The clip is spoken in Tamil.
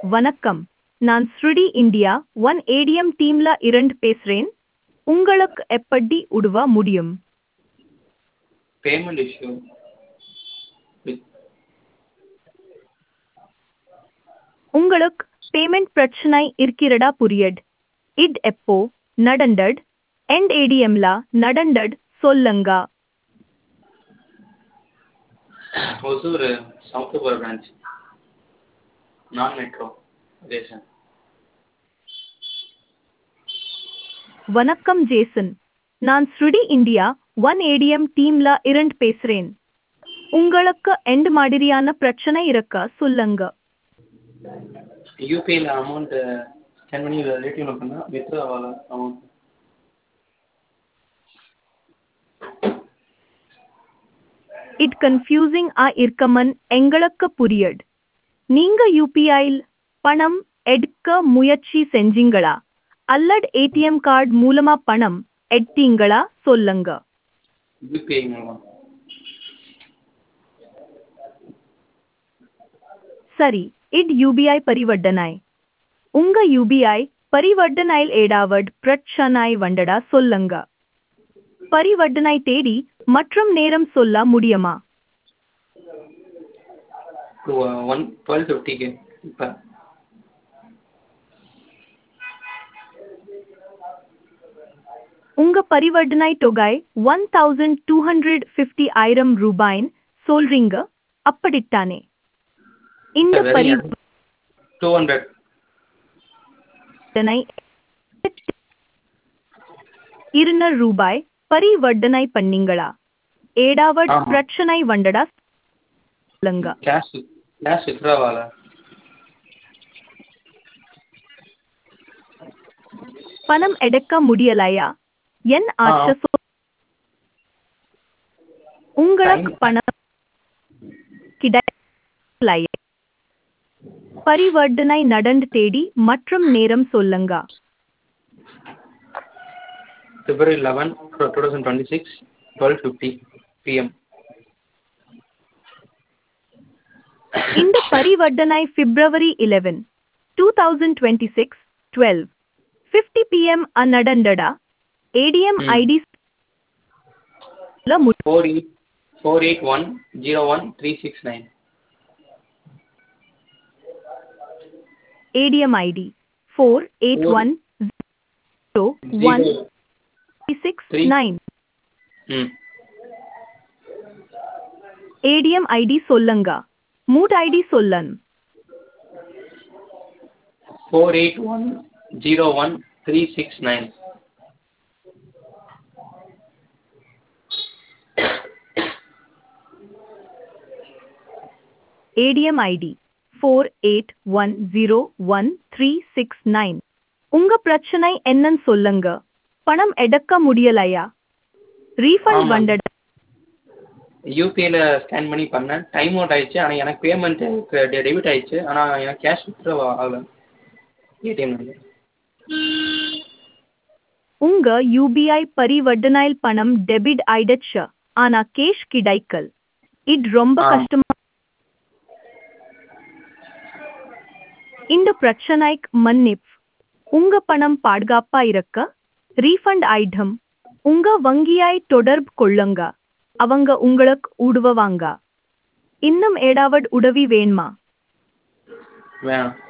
வணக்கம் நான் ஸ்ருடி இந்தியா ஒன் ஏடிஎம் டீம்ல இருந்து பேசுறேன் உங்களுக்கு எப்படி உதவ முடியும் payment issue with உங்களுக்கு பேமெண்ட் பிரச்சனை இருக்கிறதா புரியட் இட் எப்போ நடந்தட் எண்ட் ஏடிஎம்ல நடந்தட் சொல்லுங்க ஒசூர் சவுத் போகிற பிரான்ச் நான் மெட்ரோ ரேஷன் வணக்கம் ஜேசன் நான் ஸ்ருடி இந்தியா ஒன் ஏடிஎம் டீம்ல இருந்து பேசுறேன் உங்களுக்கு எந்த மாதிரியான பிரச்சனை இருக்க சொல்லுங்க யூபிஐயில் அமௌண்ட்டு ஸ்கேன் பண்ணி ஏடிஎம்ல பண்ணால் வித்ட்ரா ஆகல அமௌண்ட் இட் கன்ஃபியூசிங் ஆ இருக்கமன் எங்களுக்கு புரியட் நீங்க யூபிஐயில் பணம் எடுக்க முயற்சி செஞ்சீங்களா அல்லது ஏடிஎம் கார்டு மூலமா பணம் எடுத்தீங்களா சொல்லுங்க யூபிஐ மூலம் சரி இட் யூபிஐ பரிவர்த்தனாய் உங்க யூபிஐ பரிவர்த்தனையில் ஏடாவட் பிரச்சனை வண்டடா சொல்லுங்க பரிவர்த்தனை தேடி மற்றும் நேரம் சொல்ல முடியுமா ஒன் டுவெல் ஃபிஃப்டிக்கு இப்போ உங்க பரிவர்த்தனை தொகை one thousand two hundred fifty ஆயிரம் ரூபாயின் சொல்றீங்க அப்படித்தானே இந்த டூ ஹண்ட்ரட் பரிவர்த்தனை இருநூறு ரூபாய் பரிவர்த்தனை பண்ணீங்களா ஏடாவட் ஆமா. பிரச்சனை வண்டடா சொல்லுங்க கேஷ் கேஷ் வித்ட்ரா ஆகல பணம் எடுக்க முடியலையா என் ஆச்ச சொ- உங்களுக்கு Time- பணம் கிடைக்கலையா பரிவர்த்தனை நடந்து தேடி மற்றும் நேரம் சொல்லுங்க February eleven two thousand twenty six twelve fifty PM இந்த பரிவர்த்தனை பிப்ரவரி 11 2026 12 50 pm அ நடந்தடா ஏடிஎம் ம். ID four eight four eight one zero one three six nine ADM ID 48101369 ம் ADM ID சொல்லுங்க மூட் ஐடி சொல்லன் four eight one zero one three six nine ADM ID 48101369 உங்க பிரச்சனை என்னன்னு சொல்லுங்க பணம் எடுக்க முடியலையா ரீஃபண்ட் ஆமாம். வந்தட யூபிஐயில் ஸ்கேன் பண்ணி பண்ணேன் டைம் அவுட் ஆயிடுச்சு ஆனால் எனக்கு பேமெண்ட்டு டெபிட் ஆயிடுச்சு ஆனால் எனக்கு கேஷ் வித்ட்ரா ஆகல ஏடிஎம்ல உங்க யூபிஐ பரிவர்த்தனையில் பணம் டெபிட் ஆயிடுச்சு ஆனா கேஷ் கிடைக்கல் இது ரொம்ப ஆ. கஷ்டமா இந்த பிரச்சனைக்கு மன்னிப் உங்க பணம் பாதுகாப்பா இருக்க ரீஃபண்ட் ஆயிடும் உங்க வங்கியாய் தொடர்பு கொள்ளுங்க அவங்க உங்களுக்கு உதவுவாங்க இன்னும் ஏதாவது உதவி வேணுமா வேணாம்